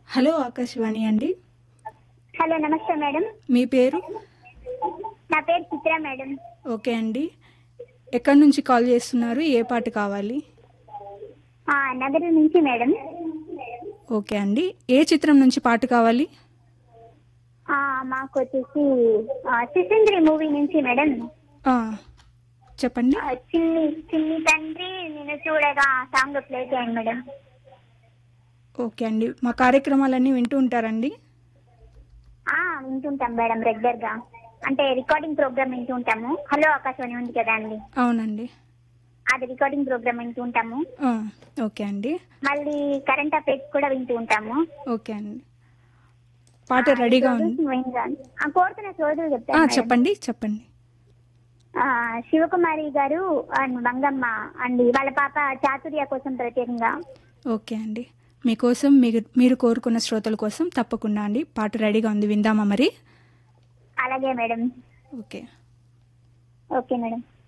Hello Akashvani అండి hello నమస్తే madam మీ పేరు నా పేరు చిత్ర మేడం ఓకే అండి ఎక్కడి నుంచి కాల్ చేస్తున్నారు ఏ పాట కావాలి ఆ, నగరం నుంచి మేడం ఓకే అండి ఏ చిత్రం నుంచి పాట కావాలి ఆ, మాకు వచ్చేసి ఆ, సిసింద్రి మూవీ నుంచి మేడం ఆ, చెప్పండి ఆ, చిన్ని చిన్ని తండ్రి నిన్ను చూడగా సాంగ్ ప్లే చేయండి మేడం ఓకే అండి మా కార్యక్రమాలన్నీ వింటూ ఉంటారండి ఆ, వింటుంటాం మేడం రెగ్యులర్ గా అంటే రికార్డింగ్ ప్రోగ్రామ్ వింటూ ఉంటాము హలో ఆకాశవాణి ఉంది కదా అండి అవునండి అది రికార్డింగ్ ప్రోగ్రామ్ వింటూ ఉంటాము ఆ, ఓకే అండి మళ్ళీ కరెంట్ అఫైర్స్ కూడా వింటూ ఉంటాము ఓకే అండి పాట రెడీగా ఉంది ఆ, కోరుతున్న సోదరులు ఆ, చెప్తాను మేడం. చెప్పండి చెప్పండి ఆ, శివకుమారి గారు అండ్ మంగమ్మ అండ్ వాళ్ళ పాప చాతుర్య కోసం ప్రత్యేకంగా ఓకే అండి మీకోసం మీరు మీరు కోరుకున్న శ్రోతల కోసం తప్పకుండా అండి పాట రెడీగా ఉంది విందామా మరి అలాగే మేడం ఓకే ఓకే మేడం